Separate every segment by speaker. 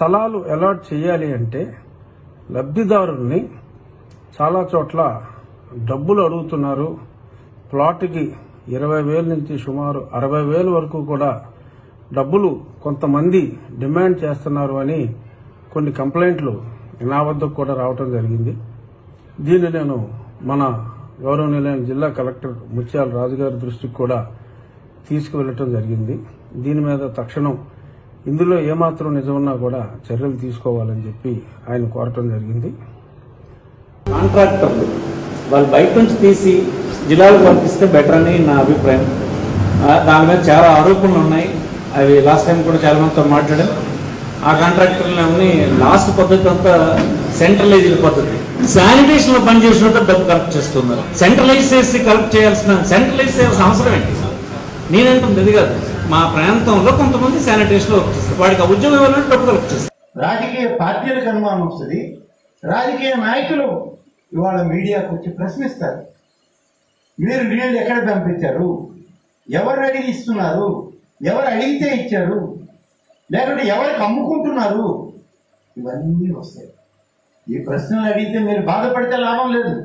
Speaker 1: స్థలాలు అలాట్ చేయాలి అంటే లబ్ధిదారుల్ని చాలా చోట్ల డబ్బులు అడుగుతున్నారు ప్లాట్కి ఇరవై వేల నుంచి సుమారు అరవై వేల వరకు కూడా డబ్బులు కొంతమంది డిమాండ్ చేస్తున్నారు అని కొన్ని కంప్లైంట్లు నా వద్దకు కూడా రావటం జరిగింది దీన్ని నేను మన గౌరవనీయులైన జిల్లా కలెక్టర్ ముత్యాల రాజుగారి దృష్టికి కూడా తీసుకువెళ్ళటం జరిగింది దీని మీద తక్షణం ఇందులో ఏమాత్రం నిజమన్నా కూడా చర్యలు తీసుకోవాలని చెప్పి ఆయన కోరటం జరిగింది
Speaker 2: కాంట్రాక్టర్లు వాళ్ళు బయట నుంచి తీసి జిల్లాలకు పంపిస్తే బెటర్ అని నా అభిప్రాయం ఆ, దాని మీద చాలా ఆరోపణలు ఉన్నాయి అవి లాస్ట్ టైం కూడా చాలా మందితో మాట్లాడాం ఆ కాంట్రాక్టర్లని లాస్ట్ పద్ధతి అంతా సెంట్రలైజ్డ్ పద్ధతి శానిటేషన్ లో పనిచేసినట్టు డబ్బు కలెక్ట్ చేస్తున్నారు సెంట్రలైజ్ చేసి కలెక్ట్ చేయాల్సిన సెంట్రలైజ్ చేయాల్సిన అవసరం ఏంటి నేనంటుంది ఇది కాదు మా ప్రాంతంలో కొంతమంది శానిటేషన్ వర్క్ చేస్తారు వాడికి ఆ ఉద్యోగం ఇవ్వాలంటే డబ్బు కలెక్ట్ చేస్తారు
Speaker 3: రాజకీయ పార్టీలకు అనుమానం వస్తుంది రాజకీయ నాయకులు ఇవాళ మీడియాకు వచ్చి ప్రశ్నిస్తారు మీరు నీళ్ళు ఎక్కడ పంపించారు ఎవరు అడిగి ఇస్తున్నారు ఎవరు అడిగితే ఇచ్చారు లేకుంటే ఎవరికి అమ్ముకుంటున్నారు ఇవన్నీ వస్తాయి ఈ ప్రశ్నలు అడిగితే మీరు బాధపడితే లాభం లేదు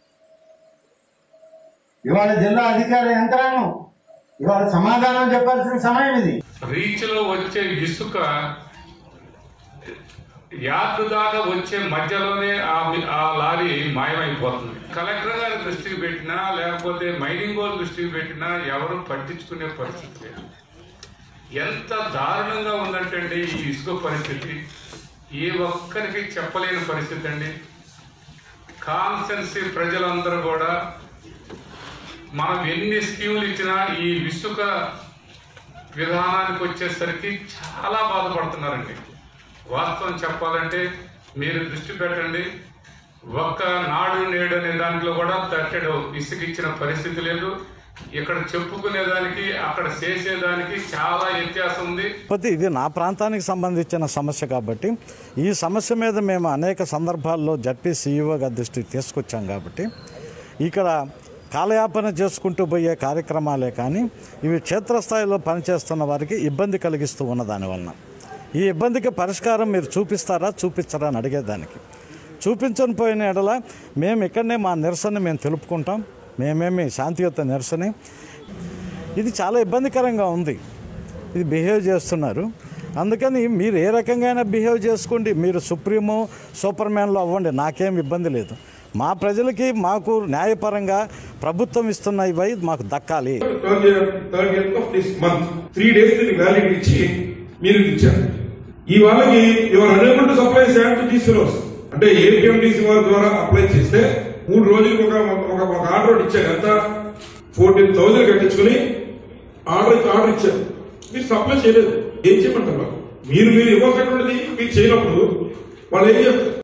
Speaker 3: ఇవాళ జిల్లా అధికార యంత్రాంగం ఇవాళ సమాధానం చెప్పాల్సిన సమయం ఇది
Speaker 4: రీచ్ లో వచ్చే ఇసుక యార్డు దాకా వచ్చే మధ్యలోనే ఆ మి- ఆ లారీ మాయమైపోతుంది కలెక్టర్ గారి దృష్టికి పెట్టినా లేకపోతే మైనింగ్ వాళ్ళ దృష్టికి పెట్టినా ఎవరు పట్టించుకునే పరిస్థితి లేదు ఎంత దారుణంగా ఉందంటే అండి ఈ ఇసుక పరిస్థితి ఏ ఒక్కరికి చెప్పలేని పరిస్థితి అండి కాన్సెన్సీ ప్రజలందరూ కూడా మనం ఎన్ని స్కీములు ఇచ్చినా ఈ ఇసుక విధానానికి వచ్చేసరికి చాలా బాధపడుతున్నారండి వాస్తవం చెప్పాలంటే మీరు దృష్టి పెట్టండి ఒక్క నాడు నేడు అనే దాంట్లో కూడా తట్టెడు ఇసుక ఇచ్చిన పరిస్థితి లేదు ఇక్కడ చెప్పుకునేదానికి అక్కడ చేసేదానికి చాలా వ్యత్యాసం ఉంది
Speaker 5: కాకపోతే ఇది నా ప్రాంతానికి సంబంధించిన సమస్య కాబట్టి ఈ సమస్య మీద మేము అనేక సందర్భాల్లో జడ్పీ సీఈఓ గారి దృష్టికి తీసుకొచ్చాం కాబట్టి ఇక్కడ కాలయాపన చేసుకుంటూ పోయే కార్యక్రమాలే కానీ ఇవి క్షేత్రస్థాయిలో పనిచేస్తున్న వారికి ఇబ్బంది కలిగిస్తూ ఉన్న దానివలన ఈ ఇబ్బందికి పరిష్కారం మీరు చూపిస్తారా చూపించరా అని అడిగేదానికి చూపించని పోయిన ఎడల మేము ఇక్కడనే మా నిరసన మేము తెలుపుకుంటాం మేమేమి శాంతియుత నిరసన ఇది చాలా ఇబ్బందికరంగా ఉంది ఇది బిహేవ్ చేస్తున్నారు అందుకని మీరు ఏ రకంగా బిహేవ్ చేసుకోండి మీరు సుప్రీమో సూపర్ మ్యాన్లో అవ్వండి నాకేం ఇబ్బంది లేదు మా ప్రజలకి మాకు న్యాయపరంగా ప్రభుత్వం ఇస్తున్న ఇవి మాకు దక్కాలి
Speaker 6: third third of this month three days దీనికి వ్యాలిడ్ ఇచ్చి మీరు ఇది ఇచ్చారు ఈ వాళ్ళకి your enable to supply sand to these fellows అంటే ఏపీఎండిసి వారి ద్వారా అప్లై చేస్తే మూడు రోజులకు ఒక ఒక ఒక ఆర్డర్ ఇచ్చారు ఎంత ఫోర్టీన్ థౌసండ్ కట్టించుకుని ఆర్డర్ ఆర్డర్ ఇచ్చారు మీరు సప్లై చేయలేదు ఏం చేయమంటారు వాళ్ళు? మీరు మీరు ఇవ్వాల్సినటువంటిది మీరు చేయనప్పుడు వాళ్ళు ఏం చేస్తారు